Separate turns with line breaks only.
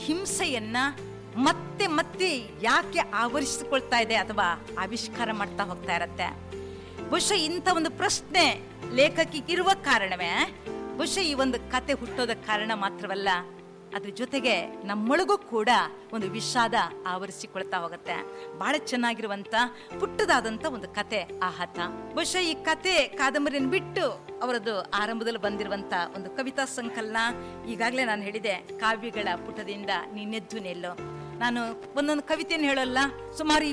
ಹಿಂಸೆಯನ್ನ ಮತ್ತೆ ಮತ್ತೆ ಯಾಕೆ ಆವರಿಸಿಕೊಳ್ತಾ ಇದೆ ಅಥವಾ ಆವಿಷ್ಕಾರ ಮಾಡ್ತಾ ಹೋಗ್ತಾ ಇರತ್ತೆ ಬಹುಶಃ ಇಂಥ ಒಂದು ಪ್ರಶ್ನೆ ಲೇಖಕಿಗೆ ಇರುವ ಕಾರಣವೇ ಬಹುಶಃ ಈ ಒಂದು ಕತೆ ಹುಟ್ಟೋದಕ್ಕೆ ಕಾರಣ ಮಾತ್ರವಲ್ಲ ಅದ್ರ ಜೊತೆಗೆ ನಮ್ಮೊಳಗೂ ಕೂಡ ಒಂದು ವಿಷಾದ ಆವರಿಸಿಕೊಳ್ತಾ ಹೋಗುತ್ತೆ ಬಹಳ ಚೆನ್ನಾಗಿರುವಂತ ಪುಟ್ಟದಾದಂತ ಒಂದು ಕತೆ ಆಹತ ಬಹುಶಃ ಈ ಕತೆ ಕಾದಂಬರಿಯನ್ನು ಬಿಟ್ಟು ಅವರದ್ದು ಆರಂಭದಲ್ಲಿ ಬಂದಿರುವಂತ ಒಂದು ಕವಿತಾ ಸಂಕಲನ ಈಗಾಗಲೇ ನಾನು ಹೇಳಿದೆ ಕಾವ್ಯಗಳ ಪುಟದಿಂದ ನಿನ್ನೆದ್ದು ನೆಲ್ಲು ನಾನು ಒಂದೊಂದು ಕವಿತೆಯನ್ನು ಹೇಳಲ್ಲ ಸುಮಾರು